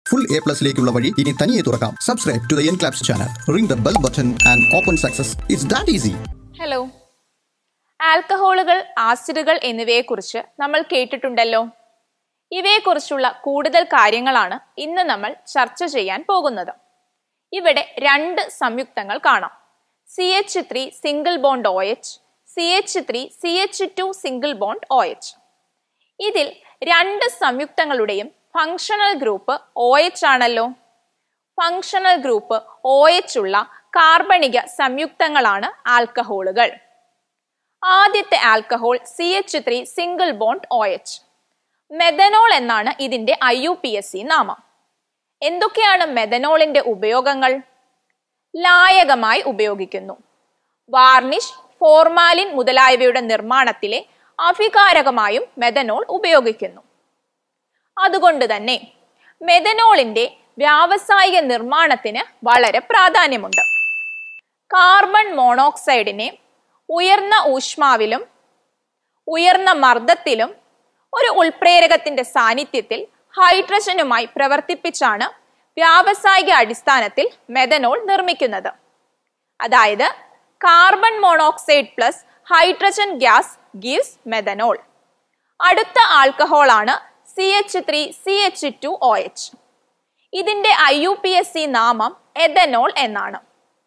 full A പ്ലസിലേക്കുള്ള വഴി ഇനി തനിയെ തുറക്കാം subscribe to the N claps channel ring the bell button and open success it's that easy hello ആൽക്കഹോളുകൾ ആസിഡുകൾ എന്നിവയെക്കുറിച്ച് നമ്മൾ കേട്ടിട്ടുണ്ടല്ലോ ഇവയെക്കുറിച്ചുള്ള കൂടുതൽ കാര്യങ്ങളാണ് ഇന്ന് നമ്മൾ ചർച്ച ചെയ്യാൻ പോകുന്നത് ഇവിടെ രണ്ട് സംയുക്തങ്ങൾ കാണാം C H three single bond O H C H three C H two single bond O H ഇതിൽ രണ്ട് സംയുക്തങ്ങളുടെയും ഫങ്ഷണൽ ഗ്രൂപ്പ് ഒ എച്ച് ആണല്ലോ ഫങ്ഷണൽ ഗ്രൂപ്പ് ഒ എച്ച് ഉള്ള കാർബണിക സംയുക്തങ്ങളാണ് ആൽക്കഹോളുകൾ ആദ്യത്തെ alcohol C H three single bond O H methanol എന്നാണ് ഇതിന്റെ I U P S C നാമം എന്തൊക്കെയാണ് മെഥനോളിന്റെ ഉപയോഗങ്ങൾ ലായകമായി ഉപയോഗിക്കുന്നു വാർണിഷ് ഫോർമാലിൻ മുതലായവയുടെ നിർമ്മാണത്തിലെ അഭികാരകമായും മെഥനോൾ ഉപയോഗിക്കുന്നു അതുകൊണ്ട് തന്നെ മെഥനോളിന്റെ വ്യാവസായിക നിർമ്മാണത്തിന് വളരെ പ്രാധാന്യമുണ്ട് കാർബൺ മോണോക്സൈഡിനെ ഉയർന്ന ഊഷ്മാവിലും ഉയർന്ന മർദ്ദത്തിലും ഒരു ഉൾപ്രേരകത്തിന്റെ സാന്നിധ്യത്തിൽ ഹൈഡ്രജനുമായി പ്രവർത്തിപ്പിച്ചാണ് വ്യാവസായിക അടിസ്ഥാനത്തിൽ മെഥനോൾ നിർമ്മിക്കുന്നത് അതായത് carbon monoxide plus hydrogen gas gives methanol അടുത്ത ആൽക്കഹോൾ ആണ് C H three C H two O H ഇതിന്റെ I U P S C നാമം എഥനോൾ എന്നാണ്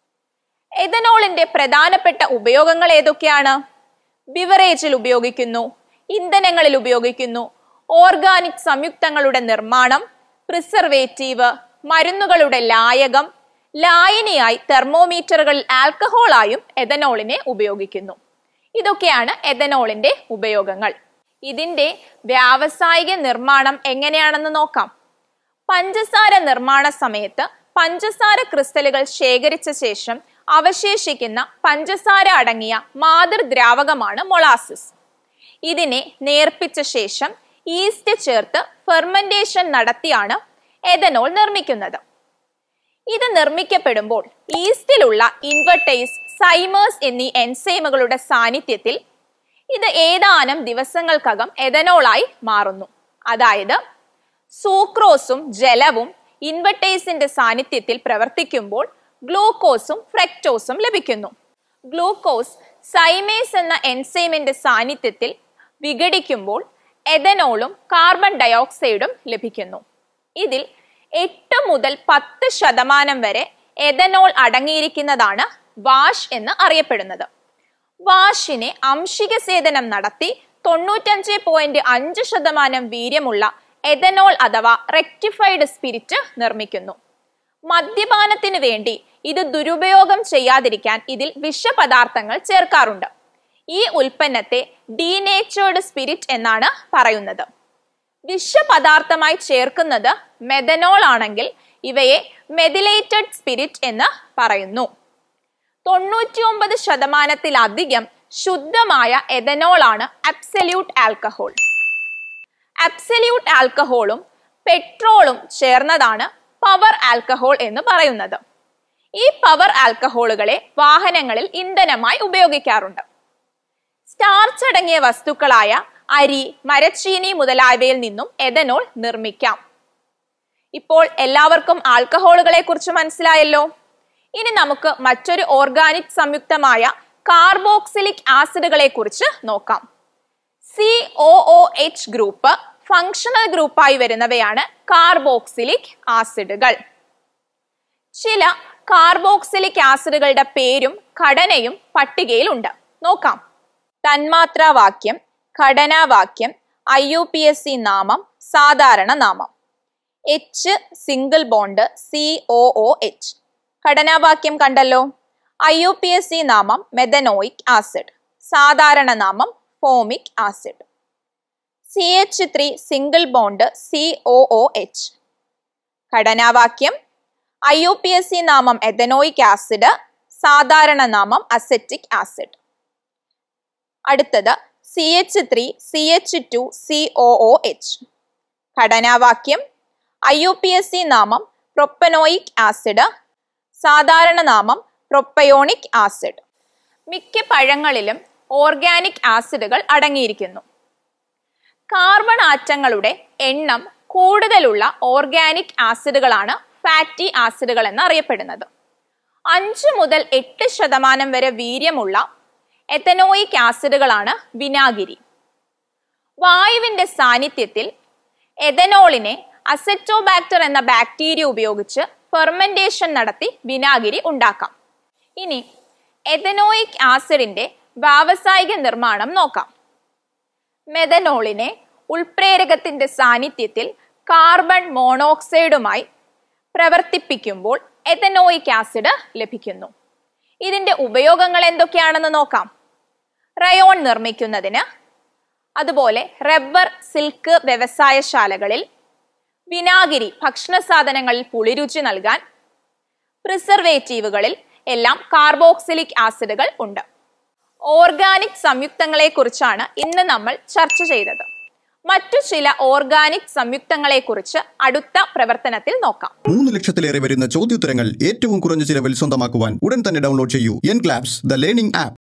എഥനോളിന്റെ പ്രധാനപ്പെട്ട ഉപയോഗങ്ങൾ ഏതൊക്കെയാണ് ബിവറേജിൽ ഉപയോഗിക്കുന്നു ഇന്ധനങ്ങളിൽ ഉപയോഗിക്കുന്നു ഓർഗാനിക് സംയുക്തങ്ങളുടെ നിർമ്മാണം പ്രിസർവേറ്റീവ് മരുന്നുകളുടെ ലായകം ലായനിയായി തെർമോമീറ്ററുകളിൽ ആൽക്കഹോളായും എഥനോളിനെ ഉപയോഗിക്കുന്നു ഇതൊക്കെയാണ് എഥനോളിന്റെ ഉപയോഗങ്ങൾ ഇതിന്റെ വ്യാവസായിക നിർമ്മാണം എങ്ങനെയാണെന്ന് നോക്കാം പഞ്ചസാര നിർമ്മാണ സമയത്ത് പഞ്ചസാര ക്രിസ്റ്റലുകൾ ശേഖരിച്ച ശേഷം അവശേഷിക്കുന്ന പഞ്ചസാര അടങ്ങിയ മാതൃദ്രാവകമാണ് മൊളാസിസ് ഇതിനെ നേർപ്പിച്ച ശേഷം ഈസ്റ്റ് ചേർത്ത് ഫെർമെന്റേഷൻ നടത്തിയാണ് എഥനോൾ നിർമ്മിക്കുന്നത് ഇത് നിർമ്മിക്കപ്പെടുമ്പോൾ ഈസ്റ്റിലുള്ള ഇൻവെർട്ടേസ് സൈമേഴ്സ് എന്നീ എൻസൈമുകളുടെ സാന്നിധ്യത്തിൽ ഇത് ഏതാനും ദിവസങ്ങൾക്കകം എഥനോളായി മാറുന്നു അതായത് സൂക്രോസും ജലവും ഇൻവെർട്ടേസിന്റെ സാന്നിധ്യത്തിൽ പ്രവർത്തിക്കുമ്പോൾ ഗ്ലൂക്കോസും ഫ്രക്ടോസും ലഭിക്കുന്നു ഗ്ലൂക്കോസ് സൈമേസ് എന്ന എൻസൈമിന്റെ സാന്നിധ്യത്തിൽ വിഘടിക്കുമ്പോൾ എഥനോളും കാർബൺ ഡയോക്സൈഡും ലഭിക്കുന്നു ഇതിൽ എട്ട് മുതൽ പത്ത് ശതമാനം വരെ എഥനോൾ അടങ്ങിയിരിക്കുന്നതാണ് വാഷ് എന്ന് അറിയപ്പെടുന്നത് വാഷിനെ അംശിക സേതനം നടത്തി തൊണ്ണൂറ്റഞ്ച് പോയിന്റ് അഞ്ച് ശതമാനം വീര്യമുള്ള എഥനോൾ അഥവാ റെക്ടിഫൈഡ് സ്പിരിറ്റ് നിർമ്മിക്കുന്നു മദ്യപാനത്തിന് വേണ്ടി ഇത് ദുരുപയോഗം ചെയ്യാതിരിക്കാൻ ഇതിൽ വിഷപദാർത്ഥങ്ങൾ ചേർക്കാറുണ്ട് ഈ ഉൽപ്പന്നത്തെ ഡീനേച്ചേർഡ് സ്പിരിറ്റ് എന്നാണ് പറയുന്നത് വിഷപദാർത്ഥമായി ചേർക്കുന്നത് മെഥനോൾ ആണെങ്കിൽ ഇവയെ മെഥിലേറ്റഡ് സ്പിരിറ്റ് എന്ന് പറയുന്നു തൊണ്ണൂറ്റിയൊമ്പത് ശതമാനത്തിലധികം ശുദ്ധമായ എഥനോൾ ആണ് അബ്സല്യൂട്ട് ആൽക്കഹോൾ അബ്സല്യൂട്ട് ആൽക്കഹോളും പെട്രോളും ചേർന്നതാണ് പവർ ആൽക്കഹോൾ എന്ന് പറയുന്നത് ഈ പവർ ആൽക്കഹോളുകളെ വാഹനങ്ങളിൽ ഇന്ധനമായി ഉപയോഗിക്കാറുണ്ട് സ്റ്റാർച്ച് അടങ്ങിയ വസ്തുക്കളായ അരി മരച്ചീനി മുതലായവയിൽ നിന്നും എഥനോൾ നിർമ്മിക്കാം ഇപ്പോൾ എല്ലാവർക്കും ആൽക്കഹോളുകളെ കുറിച്ച് മനസ്സിലായല്ലോ ഇനി നമുക്ക് മറ്റൊരു ഓർഗാനിക് സംയുക്തമായ കാർബോക്സിലിക് ആസിഡുകളെ കുറിച്ച് നോക്കാം C O O H group functional ഗ്രൂപ്പായി വരുന്നവയാണ് കാർബോക്സിലിക് ആസിഡുകൾ ചില കാർബോക്സിലിക് ആസിഡുകളുടെ പേരും ഘടനയും പട്ടികയിലുണ്ട് നോക്കാം തന്മാത്രാവാക്യം ഘടനാവാക്യം I U P S C നാമം സാധാരണ നാമം H single bond C O O H ഘടനാവാക്യം കണ്ടല്ലോ I U P S C നാമം മെഥനോയിക് ആസിഡ് സാധാരണ നാമം formic acid C H three single bond C O O H ഘടനാവാക്യം I U P S C നാമം എഥനോയിക് ആസിഡ് സാധാരണ നാമം acetic acid അടുത്തത് C H three C H two C O O H ഘടനാവാക്യം I U P S C നാമം propanoic acid സാധാരണ നാമം propionic acid മിക്ക പഴങ്ങളിലും ഓർഗാനിക് ആസിഡുകൾ അടങ്ങിയിരിക്കുന്നു കാർബൺ ആറ്റങ്ങളുടെ എണ്ണം കൂടുതലുള്ള ഓർഗാനിക് ആസിഡുകളാണ് ഫാറ്റി ആസിഡുകൾ എന്ന് അറിയപ്പെടുന്നത് അഞ്ച് മുതൽ എട്ട് ശതമാനം വരെ വീര്യമുള്ള എത്തനോയിക് ആസിഡുകളാണ് വിനാഗിരി വായുവിന്റെ സാന്നിധ്യത്തിൽ എഥനോളിനെ അസെറ്റോബാക്ടർ എന്ന ബാക്ടീരിയ ഉപയോഗിച്ച് ഫെർമെന്റേഷൻ നടത്തി വിനാഗിരി ഉണ്ടാക്കാം ഇനി എഥനോയിക് ആസിഡിന്റെ വ്യാവസായിക നിർമ്മാണം നോക്കാം മെഥനോളിനെ ഉൾപ്രേരകത്തിന്റെ സാന്നിധ്യത്തിൽ കാർബൺ മോണോക്സൈഡുമായി പ്രവർത്തിപ്പിക്കുമ്പോൾ എഥനോയിക് ആസിഡ് ലഭിക്കുന്നു ഇതിന്റെ ഉപയോഗങ്ങൾ എന്തൊക്കെയാണെന്ന് നോക്കാം റയോൺ നിർമ്മിക്കുന്നതിന് അതുപോലെ റബ്ബർ സിൽക്ക് വ്യവസായശാലകളിൽ വിനാഗിരി ഭക്ഷണ സാധനങ്ങളിൽ പുളിരുചി നൽകാൻ പ്രിസർവേറ്റീവുകളിൽ എല്ലാം കാർബോക്സിലിക് ആസിഡുകൾ ഉണ്ട് ഓർഗാനിക് സംയുക്തങ്ങളെ കുറിച്ചാണ് ഇന്ന് നമ്മൾ ചർച്ച ചെയ്തത് മറ്റു ചില ഓർഗാനിക് സംയുക്തങ്ങളെ കുറിച്ച് അടുത്ത പ്രവർത്തനത്തിൽ നോക്കാം മൂന്ന് ലക്ഷത്തിലേറെ വരുന്ന ചോദ്യോത്തരങ്ങൾ ഏറ്റവും കുറഞ്ഞ ചിലവിൽ സ്വന്തമാക്കുവാൻ ഉടൻ തന്നെ ഡൗൺലോഡ് ചെയ്യൂ N claps the learning app